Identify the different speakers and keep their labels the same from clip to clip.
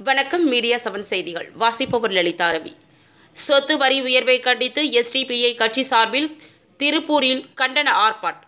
Speaker 1: வணக்கம் media seven செய்திகள் வாசிப்பவர் லலிதா ரவி சொத்து வரி உயர்வை கண்டித்து எஸ்டிபிஐ கட்சி சார்பில் திருப்பூரில் கண்டன ஆர்ப்பாட்டம்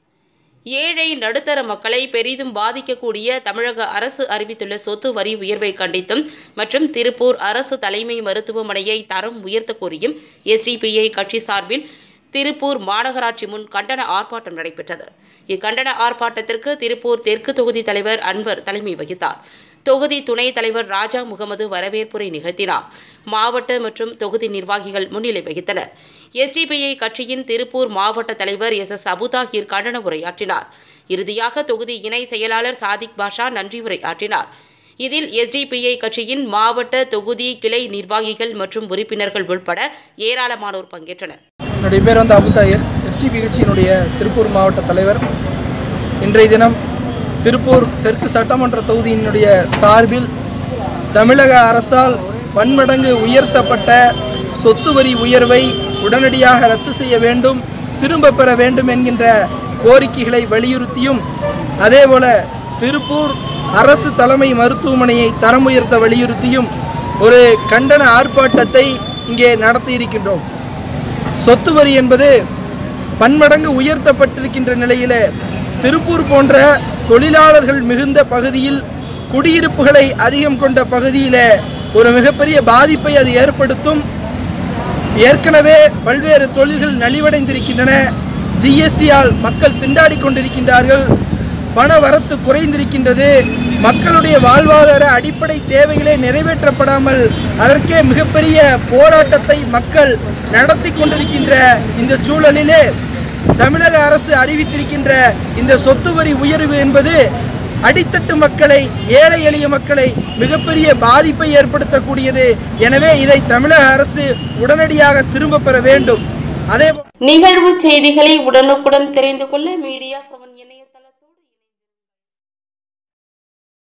Speaker 1: ஏழை நடுத்தர மக்களை பெரிதும் பாதிக்கக்கூடிய தமிழக அரசு அறிவித்துள்ள சொத்து வரி உயர்வை கண்டித்தும் மற்றும் திருப்பூர் அரசு தலைமை மருத்துவமனையை தரம் உயர்த்த கோரியும் எஸ்டிபிஐ கட்சி சார்பில் திருப்பூர் மாநகராட்சி முன் கண்டன ஆர்ப்பாட்டம் நடைபெற்றது இக்கண்டன ஆர்ப்பாட்டத்திற்கு திருப்பூர் தெற்கு தொகுதி தலைவர் அன்வர் தலைமை வகித்தார் தொகுதி துணைத் தலைவர் ராஜா முகமது வரவேற்புரை நிகழ்த்தினார் மாவட்ட மற்றும் தொகுதி நிர்வாகிகள் முன்னிலை வகித்தனர் எஸ்டிபிஐ கட்சியின் திருப்பூர் மாவட்ட தலைவர் எஸ் எஸ் அபுதாகிர் கண்டன உரையாற்றினார் இறுதியாக தொகுதி இணை செயலாளர் சாதிக் பாஷா நன்றி உரை ஆற்றினார் இதில் எஸ்டிபிஐ கட்சியின் மாவட்ட தொகுதி கிளை நிர்வாகிகள் மற்றும் உறுப்பினர்கள் உட்பட ஏராளமானோர் பங்கேற்றனர்
Speaker 2: என்னுடைய பேர் வந்து அபுதாயர் எஸ்டிபி கட்சியினுடைய திருப்பூர் மாவட்ட தலைவர் இன்றைய தினம் திருப்பூர் தெற்கு சட்டமன்ற தொகுதியினுடைய சார்பில் தமிழக அரசால் பன்மடங்கு உயர்த்தப்பட்ட சொத்து வரி உயர்வை உடனடியாக ரத்து செய்ய வேண்டும் திரும்ப பெற வேண்டும் என்கின்ற கோரிக்கைகளை வலியுறுத்தியும் அதேபோல திருப்பூர் அரசு தலைமை மருத்துவமனையை தரம் உயர்த்த வலியுறுத்தியும் ஒரு கண்டன ஆர்ப்பாட்டத்தை இங்கே நடத்தியிருக்கின்றோம் சொத்து வரி என்பது பன்மடங்கு உயர்த்தப்பட்டிருக்கின்ற நிலையில் திருப்பூர் போன்ற தொழிலாளர்கள் மிகுந்த பகுதியில் குடியிருப்புகளை அதிகம் கொண்ட பகுதியில் ஒரு மிகப்பெரிய பாதிப்பை அது ஏற்படுத்தும் ஏற்கனவே பல்வேறு தொழில்கள் நலிவடைந்திருக்கின்றன ஜிஎஸ்டியால் மக்கள் திண்டாடி கொண்டிருக்கின்றார்கள் பண வரத்து குறைந்திருக்கின்றது மக்களுடைய வாழ்வாதார அடிப்படை தேவைகளே நிறைவேற்றப்படாமல் அதற்கே மிகப்பெரிய போராட்டத்தை மக்கள் நடத்தி கொண்டிருக்கின்ற இந்த சூழலிலே தமிழக அரசு அறிவித்திருக்கின்ற இந்த சொத்து வரி உயர்வு என்பது அடித்தட்டு மக்களை ஏழை எளிய மக்களை மிகப்பெரிய பாதிப்பை ஏற்படுத்தக்கூடியது எனவே இதை தமிழக அரசு உடனடியாக திரும்ப பெற வேண்டும் அதே
Speaker 1: நிகழ்வு செய்திகளை உடனுக்குடன் தெரிந்து கொள்ள மீடியா செவன் இணைய